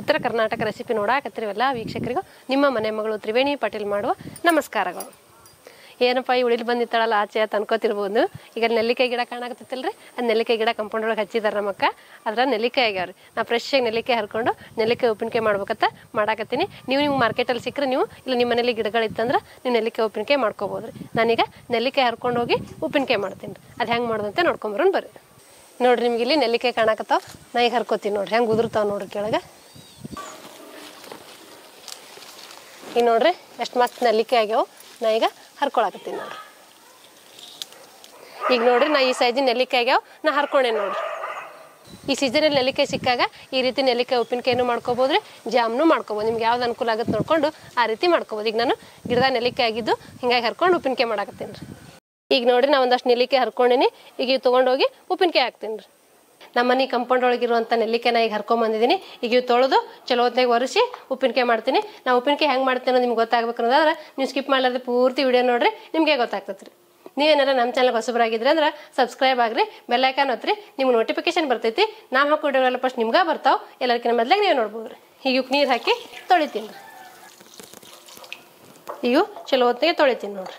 ಉತ್ತರ ಕರ್ನಾಟಕ ರೆಸಿಪಿ ನೋಡಾಕತ್ತಿರವೆಲ್ಲ ವೀಕ್ಷಕರಿಗೂ ನಿಮ್ಮ ಮನೆ ಮಗಳು ತ್ರಿವೇಣಿ ಪಾಟೀಲ್ ಮಾಡುವ ನಮಸ್ಕಾರಗಳು ಏನಪ್ಪ ಈ ಉಳಿಲಿ ಬಂದಿತ್ತಾಳಲ್ಲ ಆಚೆ ಅಂತ ಅನ್ಕೋತಿರ್ಬೋದು ಈಗ ನೆಲ್ಲಿಕಾಯಿ ಗಿಡ ಕಾಣಕತ್ತೈತಿಲ್ರಿ ಅದು ನೆಲ್ಲಿಕಾಯಿ ಗಿಡ ಕಂಪೌಂಡ್ ಒಳಗೆ ಹಚ್ಚಿದಾರೆ ನಮ್ಮಕ್ಕ ಅದ್ರ ನೆಲ್ಲಿಕಾಯಿ ಆಗ್ಯಾವ್ರಿ ನಾ ಫ್ರೆಶ್ ಆಗಿ ನೆಲ್ಲಿಕಾಯಿ ಹರ್ಕೊಂಡು ನೆಲ್ಲಿಕಾಯಿ ಉಪ್ಪಿನಕಾಯಿ ಮಾಡ್ಬೇಕಂತ ಮಾಡಾಕತ್ತೀನಿ ನೀವು ನಿಮ್ಮ ಮಾರ್ಕೆಟಲ್ಲಿ ಸಿಕ್ಕರೆ ನೀವು ಇಲ್ಲ ನಿಮ್ಮ ಮನೇಲಿ ಗಿಡಗಳಿತ್ತಂದ್ರೆ ನೀವು ನೆಲ್ಲಿಕಾಯಿ ಉಪ್ಪಿನಕಾಯಿ ಮಾಡ್ಕೋಬೋದು ರೀ ನಾನೀಗ ನೆಲ್ಲಿಕಾಯಿ ಹರ್ಕೊಂಡು ಹೋಗಿ ಉಪ್ಪಿನಕಾಯಿ ಮಾಡ್ತೀನಿ ರೀ ಅದು ಹೆಂಗೆ ಮಾಡೋದು ಅಂತ ನೋಡ್ಕೊಂಬರೋಣ ಬರ್ರಿ ನೋಡ್ರಿ ನಿಮ್ಗೆ ಇಲ್ಲಿ ನೆಲ್ಲಿಕಾಯಿ ಕಾಣಕತ್ತಾವ ನಾ ಈಗ ಹರ್ಕೋತೀನಿ ನೋಡ್ರಿ ಹೆಂಗೆ ಉದುರ್ತಾವ ನೋಡ್ರಿ ಕೆಳಗೆ ಈಗ ನೋಡ್ರಿ ಎಷ್ಟು ಮಸ್ತ್ ನೆಲ್ಲಿಕಾಯಿ ಆಗ್ಯಾವ ನಾ ಈಗ ಹರ್ಕೊಳಕತ್ತೀನಿ ನೋಡ್ರಿ ಈಗ ನೋಡ್ರಿ ನಾ ಈ ಸೈಜಿನ ನೆಲ್ಲಿಕಾಯಿ ಆಗ್ಯಾವ ನಾ ಹರ್ಕೊಂಡೇನಿ ನೋಡ್ರಿ ಈ ಸೀಸನಲ್ಲಿ ನೆಲ್ಲಿಕಾಯಿ ಸಿಕ್ಕಾಗ ಈ ರೀತಿ ನೆಲ್ಲಿಕಾಯಿ ಉಪ್ಪಿನಕಾಯಿನೂ ಮಾಡ್ಕೋಬೋದ್ರಿ ಜಾಮ್ನು ಮಾಡ್ಕೋಬೋದು ನಿಮ್ಗೆ ಯಾವ್ದು ಅನುಕೂಲ ಆಗುತ್ತೆ ನೋಡ್ಕೊಂಡು ಆ ರೀತಿ ಮಾಡ್ಕೋಬೋದು ಈಗ ನಾನು ಗಿಡದ ನೆಲ್ಲಿಕಾಯಿ ಆಗಿದ್ದು ಹಿಂಗಾಗಿ ಹರ್ಕೊಂಡು ಉಪ್ಪಿನಕಾಯಿ ಮಾಡಾಕತ್ತೀನಿ ರೀ ಈಗ ನೋಡ್ರಿ ನಾ ಒಂದಷ್ಟು ನೆಲ್ಲಿಕಾಯಿ ಹರ್ಕೊಂಡಿನಿ ಈಗ ಇವು ತೊಗೊಂಡೋಗಿ ಉಪ್ಪಿನಕಾಯಿ ಹಾಕ್ತೀನಿ ರೀ ನಮ್ಮ ಮನೆ ಕಂಪೌಂಡ್ ಒಳಗಿರುವಂಥ ನೆಲ್ಲಿಕಾಯಿನ ಈಗ ಹರ್ಕೊಂಬಂದಿದ್ದೀನಿ ಈಗ ಇವು ತೊಳೆದು ಚಲೋ ಹೊತ್ನಾಗ ಒರೆಸಿ ಉಪ್ಪಿನಕಾಯಿ ಮಾಡ್ತೀನಿ ನಾ ಉಪ್ಪಿನಕಾಯಿ ಹೆಂಗೆ ಮಾಡ್ತೀನಿ ಅನ್ನೋದು ನಿಮ್ಗೆ ಗೊತ್ತಾಗ್ಬೇಕು ಅನ್ನೋದಾದ್ರೆ ನೀವು ಸ್ಕಿಪ್ ಮಾಡಲಾರ್ದೆ ಪೂರ್ತಿ ವಿಡಿಯೋ ನೋಡ್ರಿ ನಿಮಗೆ ಗೊತ್ತಾಗ್ತದೆ ರೀ ನೀವೇನಾರ ನಮ್ಮ ಚಾನಲ್ಗೆ ಹೊಸಬರಾಗಿದ್ರೆ ಅಂದ್ರೆ ಸಬ್ಸ್ಕ್ರೈಬ್ ಆಗ್ರಿ ಬೆಲ್ಲೈಕಾನ್ ಹೊತ್ರಿ ನಿಮ್ಗೆ ನೋಟಿಫಿಕೇಶನ್ ಬರ್ತೈತಿ ನಾವು ಹಾಕೋ ವಿಡಿಯೋಗಳೆಲ್ಲ ಫಸ್ಟ್ ನಿಮ್ಗೆ ಬರ್ತಾವೆ ಎಲ್ಲರಿಗಿನ ಮೊದ್ಲಾಗ ನೀವು ನೋಡ್ಬೋದು ರೀ ಈಗ ಇವಕ್ಕೆ ನೀರು ಹಾಕಿ ತೊಳಿತೀನಿ ರೀ ಈಗ ಚಲೋ ಹೊತ್ತಿಗೆ ತೊಳಿತೀನಿ ನೋಡ್ರಿ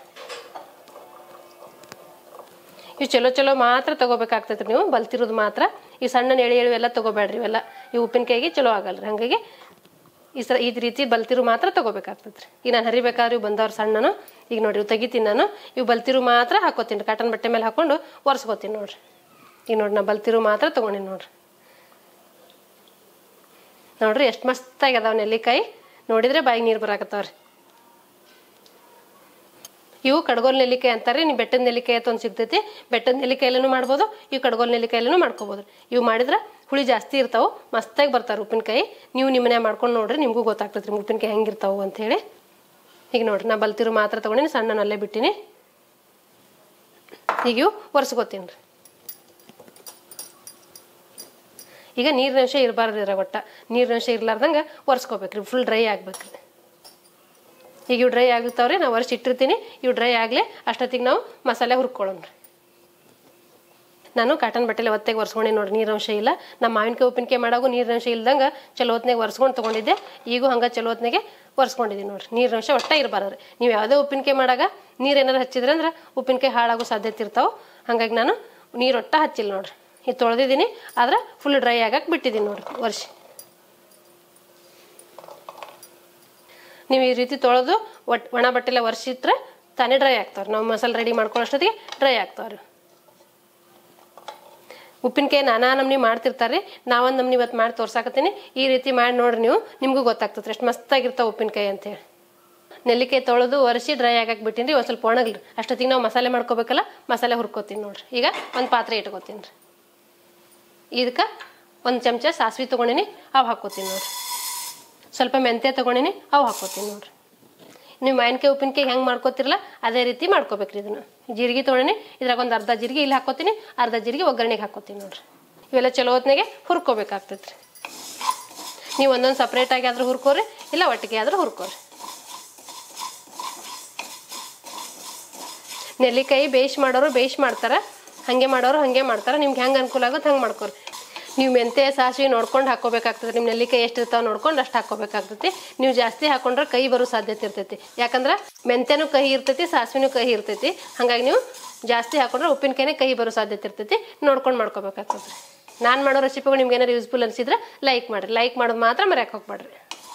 ಇವು ಚಲೋ ಚಲೋ ಮಾತ್ರ ತಗೋಬೇಕಾಗ್ತೈತೆ ನೀವು ಬಲ್ತಿರೋದು ಮಾತ್ರ ಈ ಸಣ್ಣ ಎಳೆ ಎಳೆ ಎಲ್ಲ ತಗೋಬೇಡ್ರಿ ಇವೆಲ್ಲ ಈ ಉಪ್ಪಿನಕಾಯಿಗೆ ಚಲೋ ಆಗಲ್ಲ ರೀ ಹಾಗಾಗಿ ಈ ಸರ ಈ ರೀತಿ ಬಲ್ತಿರು ಮಾತ್ರ ತಗೋಬೇಕಾಗ್ತೈತೆ ರೀ ಈಗ ನಾನು ಹರಿಬೇಕಾದ್ರೆ ಇವು ಬಂದವ್ರು ಸಣ್ಣನು ಈಗ ನೋಡ್ರಿ ಇವು ತೆಗಿತೀನಿ ನಾನು ಇವು ಬಲ್ತಿರು ಮಾತ್ರ ಹಾಕೋತೀನಿ ರೀ ಕಾಟನ್ ಬಟ್ಟೆ ಮೇಲೆ ಹಾಕೊಂಡು ಒರೆಸ್ಕೋತೀನಿ ನೋಡ್ರಿ ಈಗ ನೋಡಿ ನಾ ಬಲ್ತಿರು ಮಾತ್ರ ತೊಗೊಂಡಿನಿ ನೋಡ್ರಿ ನೋಡ್ರಿ ಎಷ್ಟು ಮಸ್ತಾಗಿ ಅದಾವ ನೆಲ್ಲಿಕಾಯಿ ನೋಡಿದ್ರೆ ಬಾಯಿಗೆ ನೀರು ಬರಾಕತ್ತಾವ್ರಿ ಇವು ಕಡ್ಗೋಲ್ ನೆಲ್ಲಿಕಾಯಿ ಅಂತಾರೆ ನೀವು ಬೆಟ್ಟದ ನೆಲ್ಲಿಕಾಯಿ ಅಂತ ಒಂದು ಸಿಗ್ತೈತಿ ಬೆಟ್ಟದ ನೆಲ್ಲಿಕಾಯಿಲೂ ಮಾಡ್ಬೋದು ಇವು ಕಡ್ಗೋಲ್ ನೆಲ್ಲಿಕಾಯಿಲೂ ಮಾಡ್ಕೋಬೋದು ಇವು ಮಾಡಿದ್ರೆ ಹುಳಿ ಜಾಸ್ತಿ ಇರ್ತಾವೆ ಮಸ್ತಾಗಿ ಬರ್ತಾರೆ ಉಪ್ಪಿನಕಾಯಿ ನೀವು ನಿಮ್ಮನೆ ಮಾಡ್ಕೊಂಡು ನೋಡ್ರಿ ನಿಮಗೂ ಗೊತ್ತಾಗ್ತೈತೆ ರೀ ಉಪ್ಪಿನಕಾಯಿ ಹೆಂಗಿರ್ತಾವೆ ಅಂತೇಳಿ ಈಗ ನೋಡ್ರಿ ನಾ ಬಲ್ತಿರು ಮಾತ್ರ ತೊಗೊಂಡಿನಿ ಸಣ್ಣ ಅಲ್ಲೇ ಬಿಟ್ಟಿನಿ ಈಗ ಇವು ಒರೆಸ್ಕೋತೀನಿ ರೀ ಈಗ ನೀರಿನ ಅಂಶ ಇರಬಾರ್ದು ಇರೋ ಒಟ್ಟ ನೀರಿನ ಅಂಶ ಇರ್ಲಾರ್ದಂಗೆ ಒರೆಸ್ಕೋಬೇಕ್ರಿ ಫುಲ್ ಡ್ರೈ ಆಗ್ಬೇಕ್ರಿ ಈಗ ಇವು ಡ್ರೈ ಆಗುತ್ತಾವ್ರಿ ನಾವು ವರ್ಷ ಇಟ್ಟಿರ್ತೀನಿ ಇವು ಡ್ರೈ ಆಗಲಿ ಅಷ್ಟೊತ್ತಿಗೆ ನಾವು ಮಸಾಲೆ ಹುರ್ಕೊಳ್ಳೋಣ ನಾನು ಕಾಟನ್ ಬಟ್ಟೆಲೆ ಒತ್ತೆಗೆ ಒರೆಸ್ಕೊಂಡೆ ನೋಡಿ ನೀರಂಶ ಇಲ್ಲ ನಮ್ಮ ಮಾವಿನಕಾಯಿ ಉಪ್ಪಿನಕಾಯಿ ಮಾಡಾಗೂ ನೀರಿನಂಶ ಇಲ್ದಂಗೆ ಚಲೋ ಹೊತ್ನಾಗ ಒರೆಸ್ಕೊಂಡು ತೊಗೊಂಡಿದ್ದೆ ಈಗೂ ಹಂಗೆ ಚಲೋ ಹೊತ್ನಾಗೆ ಒರೆಸ್ಕೊಂಡಿದ್ದೀನಿ ನೋಡ್ರಿ ನೀರಿನಂಶ ಒಟ್ಟ ಇರಬಾರ್ದು ನೀವು ಯಾವುದೇ ಉಪ್ಪಿನಕಾಯಿ ಮಾಡಾಗ ನೀರು ಏನಾರು ಹಚ್ಚಿದ್ರೆ ಅಂದ್ರೆ ಉಪ್ಪಿನಕಾಯಿ ಹಾಳಾಗೋ ಸಾಧ್ಯತೆ ಇರ್ತಾವೆ ಹಾಗಾಗಿ ನಾನು ನೀರು ಒಟ್ಟ ಹಚ್ಚಿಲ್ಲ ನೋಡ್ರಿ ಇದು ತೊಳೆದಿದ್ದೀನಿ ಆದ್ರೆ ಫುಲ್ ಡ್ರೈ ಆಗಕ್ಕೆ ಬಿಟ್ಟಿದ್ದೀನಿ ನೋಡ್ರಿ ವರ್ಷ ನೀವು ಈ ರೀತಿ ತೊಳೆದು ಒಟ್ ಒಣ ಬಟ್ಟೆಲ್ಲ ಒರೆಸಿಟ್ರೆ ತಾನೇ ಡ್ರೈ ಆಗ್ತಾವ್ರಿ ನಾವು ಮಸಾಲೆ ರೆಡಿ ಮಾಡ್ಕೊಳ್ಳೋಷ್ಟೊತ್ತಿಗೆ ಡ್ರೈ ಆಗ್ತಾವ್ರಿ ಉಪ್ಪಿನಕಾಯಿ ನಾನಾ ನಮ್ನಿ ಮಾಡ್ತಿರ್ತಾರೆ ನಾವೊಂದು ನಮ್ನಿ ಇವತ್ತು ಮಾಡಿ ತೋರ್ಸಾಕತ್ತೀನಿ ಈ ರೀತಿ ಮಾಡಿ ನೋಡ್ರಿ ನೀವು ನಿಮಗೂ ಗೊತ್ತಾಗ್ತದೆ ಎಷ್ಟು ಮಸ್ತಾಗಿರ್ತಾವೆ ಉಪ್ಪಿನಕಾಯಿ ಅಂತೇಳಿ ನೆಲ್ಲಿಕಾಯಿ ತೊಳೆದು ಒರೆಸಿ ಡ್ರೈ ಆಗಕ್ಕೆ ಬಿಟ್ಟಿನಿ ಒಂದು ಸ್ವಲ್ಪ ಒಣಗ್ಲಿ ಅಷ್ಟೊತ್ತಿಗೆ ನಾವು ಮಸಾಲೆ ಮಾಡ್ಕೋಬೇಕಲ್ಲ ಮಸಾಲೆ ಹುರ್ಕೋತೀನಿ ನೋಡ್ರಿ ಈಗ ಒಂದು ಪಾತ್ರೆ ಇಟ್ಕೋತೀನಿ ರೀ ಇದಕ್ಕೆ ಒಂದು ಚಮಚ ಸಾಸಿವೆ ತೊಗೊಂಡಿನಿ ಅವು ಹಾಕ್ಕೋತೀನಿ ನೋಡ್ರಿ ಸ್ವಲ್ಪ ಮೆಂತ್ಯ ತೊಗೊಂಡಿನಿ ಅವು ಹಾಕ್ಕೋತೀನಿ ನೋಡ್ರಿ ನೀವು ಮಾವಿನಕಾಯಿ ಉಪ್ಪಿನಕಾಯಿ ಹೆಂಗೆ ಮಾಡ್ಕೋತಿರಲ್ಲ ಅದೇ ರೀತಿ ಮಾಡ್ಕೋಬೇಕ್ರಿ ಇದನ್ನು ಜೀರಿಗೆ ತೊಗೊಂಡಿನಿ ಇದ್ರಾಗ ಒಂದು ಅರ್ಧ ಜೀರಿಗೆ ಇಲ್ಲಿ ಹಾಕ್ಕೋತೀನಿ ಅರ್ಧ ಜೀರಿಗೆ ಒಗ್ಗರಣೆಗೆ ಹಾಕ್ಕೋತೀನಿ ನೋಡ್ರಿ ಇವೆಲ್ಲ ಚಲೋ ಹೊತ್ನಾಗೆ ಹುರ್ಕೋಬೇಕಾಗ್ತೈತೆ ರೀ ನೀವು ಒಂದೊಂದು ಸಪ್ರೇಟಾಗಿ ಆದರೂ ಹುರ್ಕೋರಿ ಇಲ್ಲ ಒಟ್ಟಿಗೆ ಆದರೂ ಹುರ್ಕೋರಿ ನೆಲ್ಲಿಕಾಯಿ ಬೇಯಿಸಿ ಮಾಡೋರು ಬೇಯಿಸಿ ಮಾಡ್ತಾರೆ ಹಾಗೆ ಮಾಡೋರು ಹಾಗೆ ಮಾಡ್ತಾರೆ ನಿಮ್ಗೆ ಹೆಂಗೆ ಅನುಕೂಲ ಆಗುತ್ತೆ ಹಂಗೆ ಮಾಡ್ಕೊರಿ ನೀವು ಮೆಂತೆ ಸಾಸಿವೆ ನೋಡ್ಕೊಂಡು ಹಾಕೋಬೇಕಾಗ್ತದೆ ನಿಮ್ಮ ನೆಲ್ಲಿಕಾಯಿ ಎಷ್ಟು ಇರ್ತಾವೆ ನೋಡ್ಕೊಂಡು ಅಷ್ಟು ಹಾಕೋಬೇಕಾಗ್ತೈತಿ ನೀವು ಜಾಸ್ತಿ ಹಾಕೊಂಡ್ರೆ ಕೈ ಬರೋ ಸಾಧ್ಯತೆ ಇರ್ತೈತಿ ಯಾಕಂದ್ರೆ ಮೆಂತೆನೂ ಕಹಿ ಇರ್ತೈತಿ ಸಾಸಿವೆನೂ ಕಹಿ ಇರ್ತೈತಿ ಹಾಗಾಗಿ ನೀವು ಜಾಸ್ತಿ ಹಾಕೊಂಡ್ರೆ ಉಪ್ಪಿನಕಾಯಿನೇ ಕಹಿ ಬರೋ ಸಾಧ್ಯತೆ ಇರ್ತೈತಿ ನೋಡ್ಕೊಂಡು ಮಾಡ್ಕೋಬೇಕಾಗ್ತದೆ ನಾನು ಮಾಡೋ ರೆಸಿಪಿಗಳು ನಿಮ್ಗೆ ಏನಾರು ಯೂಸ್ಫುಲ್ ಅನಿಸಿದ್ರೆ ಲೈಕ್ ಮಾಡಿರಿ ಲೈಕ್ ಮಾಡೋದು ಮಾತ್ರ ಮರ್ಯಾಕೆ ಹೋಗ್ಬೇಡ್ರಿ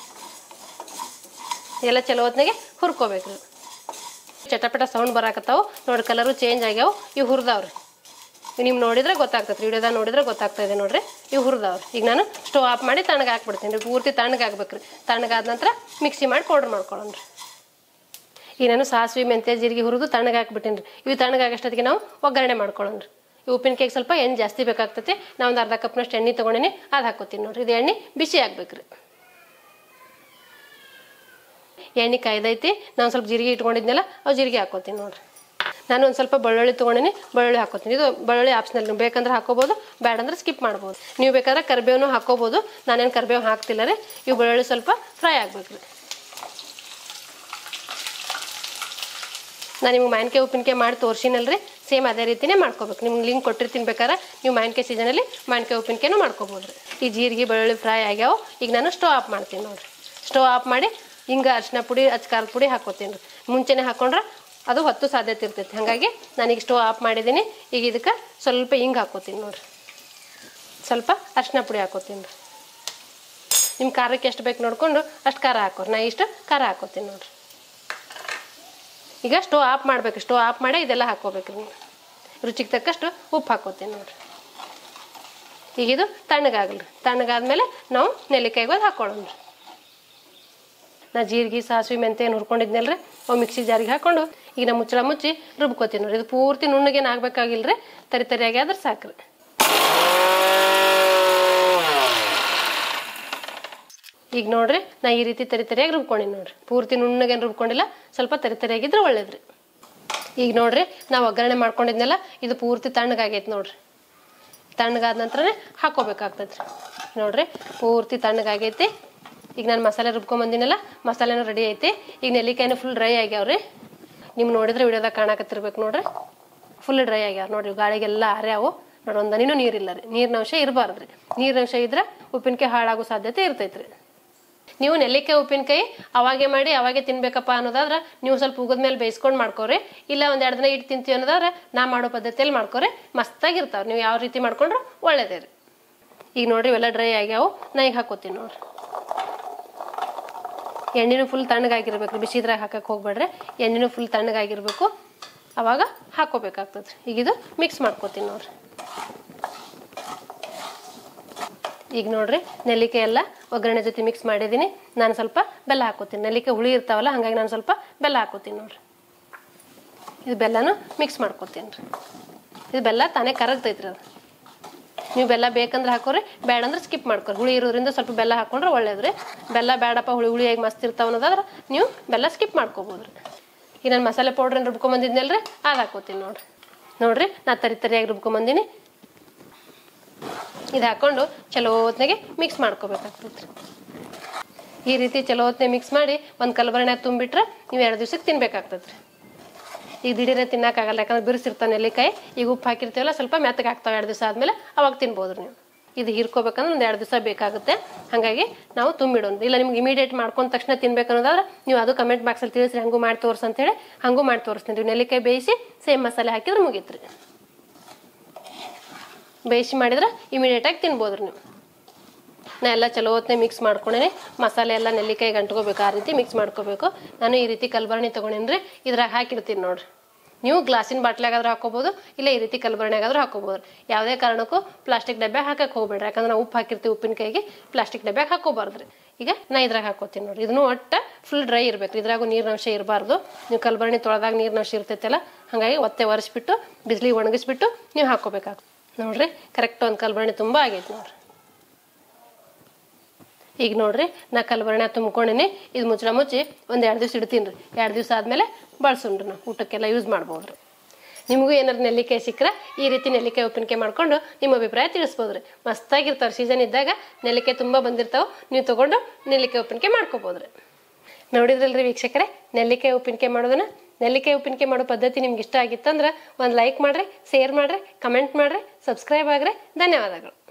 ಎಲ್ಲ ಚಲೋ ಹೊತ್ನಾಗೆ ಹುರ್ಕೋಬೇಕ್ರಿ ಚಟಪಟ ಸೌಂಡ್ ಬರಾಕತ್ತಾವು ನೋಡಿ ಕಲರು ಚೇಂಜ್ ಆಗ್ಯಾವ ಇವು ಹುರಿದವ್ರಿ ನಿಮ್ಗೆ ನೋಡಿದ್ರೆ ಗೊತ್ತಾಗ್ತದೆ ವಿಡಿಯೋದಾಗ ನೋಡಿದ್ರೆ ಗೊತ್ತಾಗ್ತಾ ಇದೆ ನೋಡ್ರಿ ಇವು ಹುರಿದವ್ರಿ ಈಗ ನಾನು ಸ್ಟವ್ ಆಫ್ ಮಾಡಿ ತಣ್ಣಗೆ ಹಾಕ್ಬಿಡ್ತೀನಿ ರೀ ಪೂರ್ತಿ ತಣ್ಣಗೆ ಹಾಕ್ಬೇಕ್ರಿ ತಣ್ಣಗಾದ ನಂತರ ಮಿಕ್ಸಿ ಮಾಡಿ ಪೌಡ್ರ್ ಮಾಡ್ಕೊಳ್ಳೋಣ ರೀ ಈಗ ನಾನು ಸಾಸಿವೆ ಮೆಂತ್ಯ ಜೀರಿಗೆ ಹುರಿದು ತಣ್ಣಗೆ ಹಾಕ್ಬಿಟ್ಟಿನಿ ರೀ ಇವು ತಣ್ಣಗೆ ಆಗಷ್ಟೊತ್ತಿಗೆ ನಾವು ಒಗ್ಗರಣೆ ಮಾಡ್ಕೊಳ್ಳೋಣ ರೀ ಈ ಉಪ್ಪಿನಕಾಯಿಗೆ ಸ್ವಲ್ಪ ಎಣ್ಣೆ ಜಾಸ್ತಿ ಬೇಕಾಗ್ತೈತಿ ನಾವು ಒಂದು ಅರ್ಧ ಕಪ್ನಷ್ಟು ಎಣ್ಣೆ ತೊಗೊಂಡಿನಿ ಅದು ಹಾಕೋತೀನಿ ನೋಡ್ರಿ ಇದು ಎಣ್ಣೆ ಬಿಸಿ ಆಗ್ಬೇಕ್ರಿ ಎಣ್ಣೆ ಕಾಯ್ದೈತಿ ನಾನು ಸ್ವಲ್ಪ ಜೀರಿಗೆ ಇಟ್ಕೊಂಡಿದ್ನಲ್ಲ ಅವು ಜೀರಿಗೆ ಹಾಕೋತೀನಿ ನೋಡ್ರಿ ನಾನು ಒಂದು ಸ್ವಲ್ಪ ಬೆಳ್ಳುಳ್ಳಿ ತೊಗೊಂಡಿನಿ ಬೆಳ್ಳುಳ್ಳಿ ಹಾಕೋತೀನಿ ಇದು ಬೆಳ್ಳುಳ್ಳಿ ಆಪ್ಷನಲ್ ನೀವು ಬೇಕಂದ್ರೆ ಹಾಕೋಬೋದು ಬೇಡ ಅಂದ್ರೆ ಸ್ಕಿಪ್ ಮಾಡ್ಬೋದು ನೀವು ಬೇಕಾದ್ರೆ ಕರಿಬೇವನು ಹಾಕೋಬೋದು ನಾನೇನು ಕರಿಬೇವು ಹಾಕ್ತಿಲ್ಲ ರೀ ಇವು ಬೆಳ್ಳುಳ್ಳಿ ಸ್ವಲ್ಪ ಫ್ರೈ ಆಗ್ಬೇಕು ರೀ ನಾನು ನಿಮ್ಗೆ ಮಾವಿನಕಾಯಿ ಉಪ್ಪಿನಕಾಯಿ ಮಾಡಿ ತೋರ್ಸಿನಲ್ರಿ ಸೇಮ್ ಅದೇ ರೀತಿನೇ ಮಾಡ್ಕೋಬೇಕು ನಿಮ್ಗೆ ಲಿಂಕ್ ಕೊಟ್ಟಿರ್ತೀನಿ ಬೇಕಾದ್ರೆ ನೀವು ಮಾವಿನಕಾಯಿ ಸೀಸನಲ್ಲಿ ಮಾವಿನಕಾಯಿ ಉಪ್ಪಿನಕಾಯಿನೂ ಮಾಡ್ಕೋಬೋದು ರೀ ಈ ಜೀರಿಗೆ ಬೆಳ್ಳುಳ್ಳಿ ಫ್ರೈ ಆಗ್ಯಾವ ಈಗ ನಾನು ಸ್ಟವ್ ಆಫ್ ಮಾಡ್ತೀನಿ ನೋಡಿರಿ ಸ್ಟವ್ ಆಫ್ ಮಾಡಿ ಹಿಂಗೆ ಅರಿಶಿನ ಪುಡಿ ಅಚ್ ಖಾರದ ಪುಡಿ ಹಾಕೋತೀನಿ ರೀ ಮುಂಚೆನೇ ಹಾಕೊಂಡ್ರೆ ಅದು ಹೊತ್ತು ಸಾಧ್ಯತೆ ಇರ್ತೈತಿ ಹಾಗಾಗಿ ನಾನೀಗ ಸ್ಟವ್ ಆಫ್ ಮಾಡಿದ್ದೀನಿ ಈಗ ಇದಕ್ಕೆ ಸ್ವಲ್ಪ ಹಿಂಗೆ ಹಾಕೋತೀನಿ ನೋಡಿರಿ ಸ್ವಲ್ಪ ಅರಿಶಿನ ಪುಡಿ ಹಾಕೋತೀನಿ ರೀ ನಿಮ್ಮ ಖಾರಕ್ಕೆ ಎಷ್ಟು ಬೇಕು ನೋಡಿಕೊಂಡು ಅಷ್ಟು ಖಾರ ಹಾಕೋರಿ ನಾ ಇಷ್ಟು ಖಾರ ಹಾಕೋತೀನಿ ನೋಡಿರಿ ಈಗ ಸ್ಟವ್ ಆಫ್ ಮಾಡಬೇಕು ಸ್ಟವ್ ಆಫ್ ಮಾಡಿ ಇದೆಲ್ಲ ಹಾಕೋಬೇಕು ನೀವು ರುಚಿಗೆ ತಕ್ಕಷ್ಟು ಉಪ್ಪು ಹಾಕೋತೀನಿ ನೋಡಿರಿ ಈಗ ಇದು ತಣ್ಣಗಾಗಲ್ರಿ ತಣ್ಣಗಾದ್ಮೇಲೆ ನಾವು ನೆಲ್ಲಿಕಾಯಿಗೆ ಹೋಗಿ ಹಾಕೊಳ್ಳೋಣ ನಾ ಜೀರಿಗೆ ಸಾಸಿವೆ ಮೆಂತೆ ಏನು ಹುರ್ಕೊಂಡಿದ್ನಲ್ರಿ ಅವು ಮಿಕ್ಸಿ ಜಾರಿಗೆ ಹಾಕೊಂಡು ಈಗ ನಾ ಮುಚ್ಚಳ ಮುಚ್ಚಿ ರುಬ್ಕೋತೀನಿ ನೋಡ್ರಿ ಇದು ಪೂರ್ತಿ ನುಣ್ಣಗೇನು ಆಗ್ಬೇಕಾಗಿಲ್ರಿ ತರಿ ತರಿಯಾಗಿ ಆದ್ರೆ ಸಾಕ್ರಿ ಈಗ ನೋಡ್ರಿ ನಾ ಈ ರೀತಿ ತರಿ ತರಿಯಾಗಿ ರುಬ್ಕೊಂಡಿನಿ ನೋಡ್ರಿ ಪೂರ್ತಿ ನುಣ್ಣಗೇನು ರುಬ್ಕೊಂಡಿಲ್ಲ ಸ್ವಲ್ಪ ತರಿ ತರಿಯಾಗಿದ್ರೆ ಒಳ್ಳೇದ್ರಿ ಈಗ ನೋಡ್ರಿ ನಾವು ಒಗ್ಗರಣೆ ಮಾಡ್ಕೊಂಡಿದ್ನೆಲ್ಲ ಇದು ಪೂರ್ತಿ ತಣ್ಣಗಾಗೈತೆ ನೋಡ್ರಿ ತಣ್ಣಗಾದ ನಂತರನೇ ಹಾಕೋಬೇಕಾಗ್ತೈತೆ ರೀ ನೋಡ್ರಿ ಪೂರ್ತಿ ತಣ್ಣಗಾಗೈತಿ ಈಗ ನಾನು ಮಸಾಲೆ ರುಬ್ಕೊಂಬಂದಿನಲ್ಲ ಮಸಾಲೆನೂ ರೆಡಿ ಐತಿ ಈಗ ನೆಲ್ಲಿಕಾಯಿನೂ ಫುಲ್ ಡ್ರೈ ಆಗ್ಯಾವ್ರಿ ನಿಮ್ಗೆ ನೋಡಿದ್ರೆ ವಿಡಿಯೋದಾಗ ಕಾಣಕತ್ತಿರ್ಬೇಕು ನೋಡ್ರಿ ಫುಲ್ ಡ್ರೈ ಆಗ್ಯಾವ ನೋಡ್ರಿ ಗಾಳಿಗೆಲ್ಲ ಆರ್ಯಾವು ನೋಡಿ ಒಂದು ಹನಿನೂ ನೀರಿಲ್ಲ ರೀ ನೀರಿನ ಅಂಶ ಇರಬಾರ್ದು ರೀ ನೀರಿನ ಅಂಶ ಇದ್ರೆ ಉಪ್ಪಿನಕಾಯಿ ಹಾಳಾಗೋ ಸಾಧ್ಯತೆ ಇರ್ತೈತೆ ರೀ ನೀವು ನೆಲ್ಲಿಕಾಯಿ ಉಪ್ಪಿನಕಾಯಿ ಅವಾಗೆ ಮಾಡಿ ಅವಾಗೆ ತಿನ್ಬೇಕಪ್ಪ ಅನ್ನೋದಾದ್ರೆ ನೀವು ಸ್ವಲ್ಪ ಉಗದ ಮೇಲೆ ಬೇಯಿಸ್ಕೊಂಡು ಮಾಡ್ಕೋರಿ ಇಲ್ಲ ಒಂದ್ ಎರಡು ದಿನ ಇಟ್ಟು ತಿಂತೀವಿ ಅನ್ನೋದಾದ್ರೆ ನಾ ಮಾಡೋ ಪದ್ಧತಿಯಲ್ಲಿ ಮಾಡ್ಕೋರಿ ಮಸ್ತಾಗಿರ್ತಾವೆ ನೀವು ಯಾವ ರೀತಿ ಮಾಡ್ಕೊಂಡ್ರು ಒಳ್ಳೇದೇ ರೀ ಈಗ ನೋಡ್ರಿ ಇವೆಲ್ಲ ಡ್ರೈ ಆಗ್ಯಾವು ನಾ ಈಗ ಹಾಕೋತೀನಿ ನೋಡ್ರಿ ಎಣ್ಣೆನೂ ಫುಲ್ ತಣ್ಣಗಾಗಿರ್ಬೇಕು ಬಿಸಿ ಇದ್ರಾಗ ಹಾಕಕ್ಕೆ ಹೋಗ್ಬೇಡ್ರಿ ಎಣ್ಣೆನೂ ಫುಲ್ ತಣ್ಣಗಾಗಿರ್ಬೇಕು ಅವಾಗ ಹಾಕೋಬೇಕಾಗ್ತದೆ ಈಗ ಇದು ಮಿಕ್ಸ್ ಮಾಡ್ಕೋತೀನಿ ನೋಡ್ರಿ ಈಗ ನೋಡ್ರಿ ನೆಲ್ಲಿಕಾಯಿ ಎಲ್ಲ ಒಗ್ಗರಣೆ ಜೊತೆ ಮಿಕ್ಸ್ ಮಾಡಿದ್ದೀನಿ ನಾನು ಸ್ವಲ್ಪ ಬೆಲ್ಲ ಹಾಕೋತೀನಿ ನೆಲ್ಲಿಕಾಯಿ ಹುಳಿ ಇರ್ತಾವಲ್ಲ ಹಾಗಾಗಿ ನಾನು ಸ್ವಲ್ಪ ಬೆಲ್ಲ ಹಾಕೋತೀನಿ ನೋಡ್ರಿ ಇದು ಬೆಲ್ಲನೂ ಮಿಕ್ಸ್ ಮಾಡ್ಕೋತೀನಿ ರೀ ಇದು ಬೆಲ್ಲ ತಾನೇ ಕರಗ್ತೈತ್ರಿ ಅದು ನೀವು ಬೆಲ್ಲ ಬೇಕಂದ್ರೆ ಹಾಕೋರಿ ಬೇಡ ಅಂದ್ರೆ ಸ್ಕಿಪ್ ಮಾಡ್ಕೊರಿ ಹುಳಿ ಇರೋದ್ರಿಂದ ಸ್ವಲ್ಪ ಬೆಲ್ಲ ಹಾಕೊಂಡ್ರೆ ಒಳ್ಳೇದ್ರಿ ಬೆಲ್ಲ ಬೇಡಪ್ಪ ಹುಳಿ ಹುಳಿಯಾಗಿ ಮಸ್ತ್ ಇರ್ತಾವ ಅನ್ನೋದಾದ್ರೆ ನೀವು ಬೆಲ್ಲ ಸ್ಕಿಪ್ ಮಾಡ್ಕೋಬೋದು ರೀ ಈಗ ನಾನು ಮಸಾಲೆ ಪೌಡ್ರ್ ಏನು ರುಬ್ಕೊಂಬಂದಿದ್ನಲ್ರಿ ಅದು ಹಾಕೋತೀನಿ ನೋಡ್ರಿ ನೋಡ್ರಿ ನಾ ತರಿ ತರಿಯಾಗಿ ರುಬ್ಕೊಂಬಂದಿನಿ ಇದು ಹಾಕೊಂಡು ಚಲೋ ಹೊತ್ನಾಗೆ ಮಿಕ್ಸ್ ಮಾಡ್ಕೋಬೇಕಾಗ್ತೈತೆ ಈ ರೀತಿ ಚಲೋ ಹೊತ್ನಾಗ ಮಿಕ್ಸ್ ಮಾಡಿ ಒಂದು ಕಲಬರಣ್ಯಾಗ ತುಂಬಿಟ್ರೆ ನೀವು ಎರಡು ದಿವ್ಸಕ್ಕೆ ತಿನ್ಬೇಕಾಗ್ತದೆ ರೀ ಈಗ ದಿಢೀರೇ ತಿನ್ನಕ್ಕಾಗಲ್ಲ ಯಾಕಂದ್ರೆ ಬಿರುಸಿರ್ತಾವೆ ನೆಲ್ಲಿಕಾಯಿ ಈಗ ಉಪ್ಪು ಹಾಕಿರ್ತೀವಲ್ಲ ಸ್ವಲ್ಪ ಮೆತ್ತಗೆ ಆಗ್ತಾವೆ ಎರಡು ದಿವಸ ಆದಮೇಲೆ ಅವಾಗ ತಿನ್ಬೋದು ನೀವು ಇದು ಹೀರ್ಕೋಬೇಕಂದ್ರೆ ಒಂದು ಎರಡು ದಿವಸ ಬೇಕಾಗುತ್ತೆ ಹಾಗಾಗಿ ನಾವು ತುಂಬಿಡೋಣ ಇಲ್ಲ ನಿಮ್ಗೆ ಇಮಿಡಿಯೇಟ್ ಮಾಡ್ಕೊಂಡ ತಕ್ಷಣ ತಿನ್ಬೇಕನ್ನೋದಾದ್ರೆ ನೀವು ಅದು ಕಮೆಂಟ್ ಬಾಕ್ಸಲ್ಲಿ ತಿಳಿಸ್ರಿ ಹಂಗೂ ಮಾಡಿ ತೋರಿಸ್ ಅಂತೇಳಿ ಹಂಗೂ ಮಾಡಿ ತೋರಿಸ್ತೀನಿ ರೀ ನೆಲ್ಲಿಕಾಯಿ ಬೇಯಿಸಿ ಸೇಮ್ ಮಸಾಲೆ ಹಾಕಿದ್ರೆ ಮುಗೀತು ರೀ ಬೇಯಿಸಿ ಮಾಡಿದ್ರೆ ಇಮಿಡಿಯೇಟಾಗಿ ತಿನ್ಬೋದು ರೀ ನೀವು ನಾ ಎಲ್ಲ ಚಲೋ ಹೊತ್ತನೆ ಮಿಕ್ಸ್ ಮಾಡ್ಕೊಂಡೇನೆ ಮಸಾಲೆ ಎಲ್ಲ ನೆಲ್ಲಿಕಾಯಿಗೆ ಅಂಟ್ಕೋಬೇಕು ಆ ರೀತಿ ಮಿಕ್ಸ್ ಮಾಡ್ಕೋಬೇಕು ನಾನು ಈ ರೀತಿ ಕಲ್ಬರ್ಣಿ ತೊಗೊಂಡೇನಿ ರೀ ಇದ್ರಾಗ ಹಾಕಿರ್ತೀನಿ ನೋಡ್ರಿ ನೀವು ಗ್ಲಾಸಿನ ಬಾಟ್ಲಾಗಾದ್ರೂ ಹಾಕೋಬೋದು ಇಲ್ಲ ಈ ರೀತಿ ಕಲ್ಬರ್ಣಿಯಾಗಾದ್ರೂ ಹಾಕೋಬೋದು ಯಾವುದೇ ಕಾರಣಕ್ಕೂ ಪ್ಲಾಸ್ಟಿಕ್ ಡಬ್ಬೆ ಹಾಕಕ್ಕೆ ಹೋಗ್ಬೇಡ್ರಿ ಯಾಕಂದ್ರೆ ನಾವು ಉಪ್ಪು ಹಾಕಿರ್ತೀವಿ ಉಪ್ಪಿನಕಾಯಿಗೆ ಪ್ಲಾಸ್ಟಿಕ್ ಡಬ್ಬೆ ಹಾಕೋಬಾರ್ದು ರೀ ಈಗ ನಾ ಇದ್ರಾಗ ಹಾಕೋತೀನಿ ನೋಡ್ರಿ ಇದನ್ನು ಒಟ್ಟು ಫುಲ್ ಡ್ರೈ ಇರಬೇಕು ಇದ್ರಾಗೂ ನೀರಿನಂಶ ಇರಬಾರ್ದು ನೀವು ಕಲ್ಬರ್ಣಿ ತೊಳೆದಾಗ ನೀರಿನಂಶ ಇರ್ತೈತಲ್ಲ ಹಾಗಾಗಿ ಒತ್ತೆ ಒರೆಸ್ಬಿಟ್ಟು ಬಿಸಿಲಿಗೆ ಒಣಗಿಸ್ಬಿಟ್ಟು ನೀವು ಹಾಕೋಬೇಕಾಗ್ತದೆ ನೋಡ್ರಿ ಕರೆಕ್ಟ್ ಒಂದು ಕಲ್ಬರ್ಣಿ ತುಂಬ ಆಗೈತೆ ನೋಡ್ರಿ ಈಗ ನೋಡ್ರಿ ನಾ ಕಲ್ಬರ್ಣ ತುಂಬ್ಕೊಂಡಿನಿ ಇದು ಮುಚ್ಚಳ ಮುಚ್ಚಿ ಒಂದು ಎರಡು ದಿವಸ ಇಡ್ತೀನಿ ರೀ ಎರಡು ದಿವಸ ಆದಮೇಲೆ ಬಳಸೋಣ್ರಿ ನಾವು ಊಟಕ್ಕೆಲ್ಲ ಯೂಸ್ ಮಾಡ್ಬೋದು ರೀ ನಿಮಗೂ ಏನಾದ್ರು ನೆಲ್ಲಿಕಾಯಿ ಸಿಕ್ಕರೆ ಈ ರೀತಿ ನೆಲ್ಲಿಕಾಯಿ ಉಪ್ಪಿನಕಾಯಿ ಮಾಡ್ಕೊಂಡು ನಿಮ್ಮ ಅಭಿಪ್ರಾಯ ತಿಳಿಸ್ಬೋದು ರೀ ಮಸ್ತಾಗಿರ್ತಾವೆ ಸೀಸನ್ ಇದ್ದಾಗ ನೆಲ್ಲಿಕಾಯಿ ತುಂಬ ಬಂದಿರ್ತಾವೆ ನೀವು ತೊಗೊಂಡು ನೆಲ್ಲಿಕಾಯಿ ಉಪ್ಪಿನಕಾಯಿ ಮಾಡ್ಕೋಬೋದು ರೀ ನೋಡಿದ್ರಲ್ರಿ ವೀಕ್ಷಕರೇ ನೆಲ್ಲಿಕಾಯಿ ಉಪ್ಪಿನಕಾಯಿ ಮಾಡೋದನ್ನ ನೆಲ್ಲಿಕಾಯಿ ಉಪ್ಪಿನಕಾಯಿ ಮಾಡೋ ಪದ್ಧತಿ ನಿಮ್ಗೆ ಇಷ್ಟ ಆಗಿತ್ತಂದ್ರೆ ಒಂದು ಲೈಕ್ ಮಾಡಿರಿ ಶೇರ್ ಮಾಡಿರಿ ಕಮೆಂಟ್ ಮಾಡಿರಿ ಸಬ್ಸ್ಕ್ರೈಬ್ ಆಗ್ರಿ ಧನ್ಯವಾದಗಳು